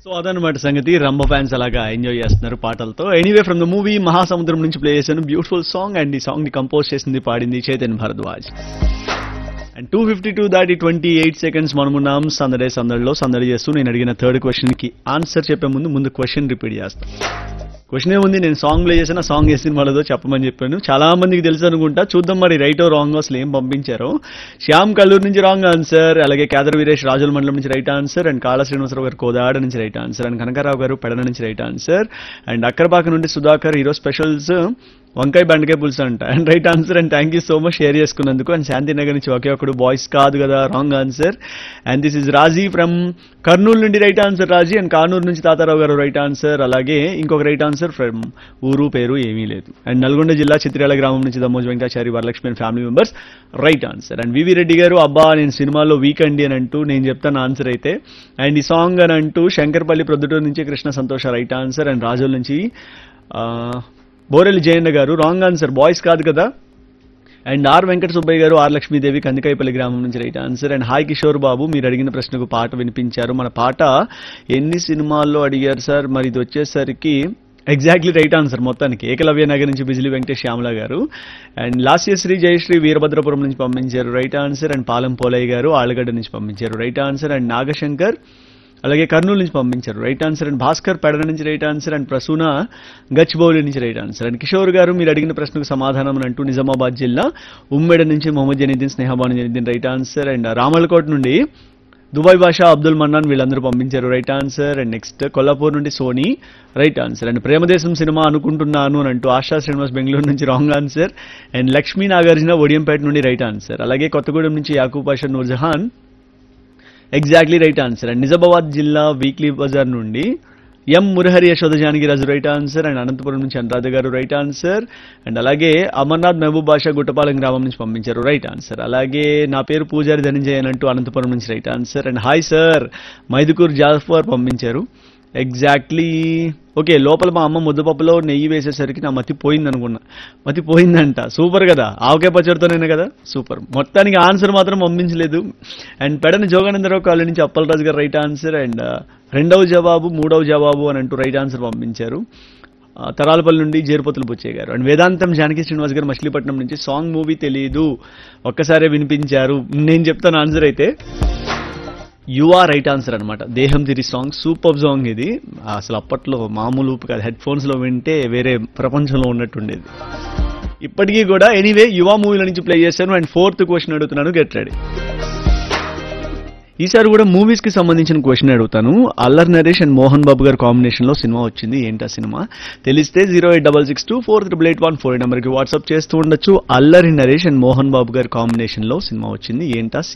so అదనమాట సంగతి రంబ fans అలాగా ఎంజాయ్ చేస్తున్నారు పాటలతో ఎనీవే ఫ్రమ్ ద మూవీ మహాసముద్రం నుంచి ప్లే చేశాను బ్యూటిఫుల్ సాంగ్ అండ్ ఈ సాంగ్ ని కంపోజ్ చేసింది పాడింది Chaitanya Bharadwaj and two fifty two దాటి ట్వంటీ ఎయిట్ సెకండ్స్ మనమున్నాం సందడే సందడిలో సందడి చేస్తూ నేను అడిగిన థర్డ్ క్వశ్చన్ కి ఆన్సర్ చెప్పే ముందు ముందు క్వశ్చన్ రిపీట్ చేస్తాను క్వశ్చన్ ఏముంది నేను సాంగ్ ప్లే చేసిన సాంగ్ ఏ సినిమాలదో చెప్పమని చెప్పాను చాలా మందికి తెలుసు అనుకుంటా చూద్దాం మరి రైటో రాంగ్ అసలు ఏం పంపించారో శ్యామ్ కల్లూరు నుంచి రాంగ్ ఆన్సర్ అలాగే కేదర్ వీరేష్ రాజుల మండలం నుంచి రైట్ ఆన్సర్ అండ్ కాళ శ్రీనివాసరావు గారు కోదాడ నుంచి రైట్ ఆన్సర్ అండ్ కనకారావు గారు పెడన నుంచి రైట్ ఆన్సర్ అండ్ అక్కరపాక నుండి సుధాకర్ హీరో స్పెషల్స్ వంకాయ బెండకాయ పులుసు అంట and right answer and thank you so much share చేసుకున్నందుకు అండ్ శాంతినగర్ నుంచి ఒకే ఒకడు బాయ్స్ కాదు కదా wrong answer and this is Raji from Kurnool నుండి right answer Raji and Kanuru నుంచి తాతారావు గారు రైట్ ఆన్సర్ అలాగే ఇంకొక రైట్ ఆన్సర్ ఫ్రమ్ ఊరు పేరు ఏమీ లేదు అండ్ నల్గొండ జిల్లా చిత్రాల గ్రామం నుంచి Dammoj Venkatachari Varalakshmi and family members right answer and V V Reddy garu అబ్బా నేను సినిమాలో వీక్ అండి అని అంటూ నేను చెప్తాను ఆన్సర్ అయితే అండ్ ఈ సాంగ్ అని అంటూ శంకర్పల్లి ప్రొద్దుటూరు నుంచి కృష్ణ సంతోష రైట్ ఆన్సర్ అండ్ రాజుల నుంచి ఆ, బోరెల్లి జయన్న గారు రాంగ్ ఆన్సర్ బాయ్స్ కాదు కదా అండ్ ఆర్ వెంకట సుబ్బయ్య గారు ఆర్ లక్ష్మీదేవి కందికాయపల్లి గ్రామం నుంచి right answer and hi Kishore Babu మీరు అడిగిన ప్రశ్నకు పాట వినిపించారు మన పాట ఎన్ని సినిమాల్లో అడిగారు సార్ మరి ఇది వచ్చేసరికి ఎగ్జాక్ట్లీ రైట్ ఆన్సర్ మొత్తానికి ఏకలవ్య నగర్ నుంచి బిజిలి వెంకటేష్ శ్యామల గారు అండ్ లాస్యశ్రీ జయశ్రీ వీరభద్రపురం నుంచి పంపించారు right answer and Palem Polaiah garu Allagadda నుంచి పంపించారు రైట్ ఆన్సర్ అండ్ నాగశంకర్ అలాగే కర్నూలు నుంచి పంపించారు right answer and Bhaskar Pedana నుంచి right answer and Prasuna Gachibowli నుంచి రైట్ ఆన్సర్ అండ్ కిషోర్ గారు మీరు అడిగిన ప్రశ్నకు సమాధానం అని అంటూ నిజామాబాద్ జిల్లా ఉమ్మడి నుంచి Mohammed Januddin Snehabanu Januddin right answer and Ramalakot నుండి దుబాయ్ భాష అబ్దుల్ మన్నాన్ వీళ్ళందరూ పంపించారు right answer and next Kollapur నుండి Sony right answer and Premadesam cinema అనుకుంటున్నాను అని అంటూ ఆశా శ్రీనివాస్ బెంగళూరు నుంచి wrong answer and Lakshmi Nagarjuna Odiyampeta నుండి రైట్ ఆన్సర్ అలాగే కొత్తగూడెం నుంచి Yakub Pasha Noorjahan exactly right answer and Nizamabad జిల్లా వీక్లీ బజార్ నుండి M Murahari Yashoda Janakiraju right answer and Anantapuram నుంచి అనురాధ గారు రైట్ ఆన్సర్ అండ్ అలాగే అమర్నాథ్ మహబూబ్ బాషా గుట్టపాలెం గ్రామం నుంచి పంపించారు రైట్ ఆన్సర్ అలాగే నా పేరు పూజారి ధనంజయన్ అంటూ అనంతపురం నుంచి right answer and hi sir Mydukur Jafar పంపించారు ఎగ్జాక్ట్లీ ఓకే లోపల మా అమ్మ ముద్దపప్పులో నెయ్యి వేసేసరికి నా మతి పోయింది అనుకున్నా మతి పోయిందంట సూపర్ కదా ఆవకాయ పచ్చడితోనే కదా సూపర్ మొత్తానికి ఆన్సర్ మాత్రం పంపించలేదు అండ్ పెడని జోగానందరావు కాలనీ నుంచి అప్పలరాజు గారు రైట్ ఆన్సర్ అండ్ రెండవ జవాబు మూడవ జవాబు అని అంటూ రైట్ ఆన్సర్ పంపించారు ఆ, తరాలపల్లి నుండి జేరుపతులు బుచ్చయ్య గారు అండ్ వేదాంతం జానకి శ్రీనివాస్ గారు మచిలీపట్నం నుంచి సాంగ్ మూవీ తెలియదు ఒక్కసారే వినిపించారు నేను చెప్తాను ఆన్సర్ అయితే యు ఆర్ రైట్ ఆన్సర్ అనమాట దేహం తిరి సాంగ్ సూపర్ సాంగ్ ఇది అసలు అప్పట్లో మామూలు ఊపు కాదు హెడ్ ఫోన్స్ లో వింటే వేరే ప్రపంచంలో ఉన్నట్టుండేది ఇప్పటికీ కూడా ఎనీవే యువ మూవీల నుంచి ప్లే చేశాను అండ్ ఫోర్త్ క్వశ్చన్ అడుగుతున్నాను గెట్ రెడీ ఈసారి కూడా మూవీస్ కి సంబంధించిన క్వశ్చన్ అడుగుతాను అల్లర్ నరేష్ అండ్ మోహన్ బాబు గారి కాంబినేషన్ లో సినిమా వచ్చింది ఏంటా సినిమా తెలిస్తే zero eight double six two four triple eight one four number కి వాట్సాప్ చేస్తూ ఉండొచ్చు అల్లరి నరేష్ అండ్ మోహన్ బాబు గారి కాంబినేషన్ లో సినిమా వచ్చింది ఏంటా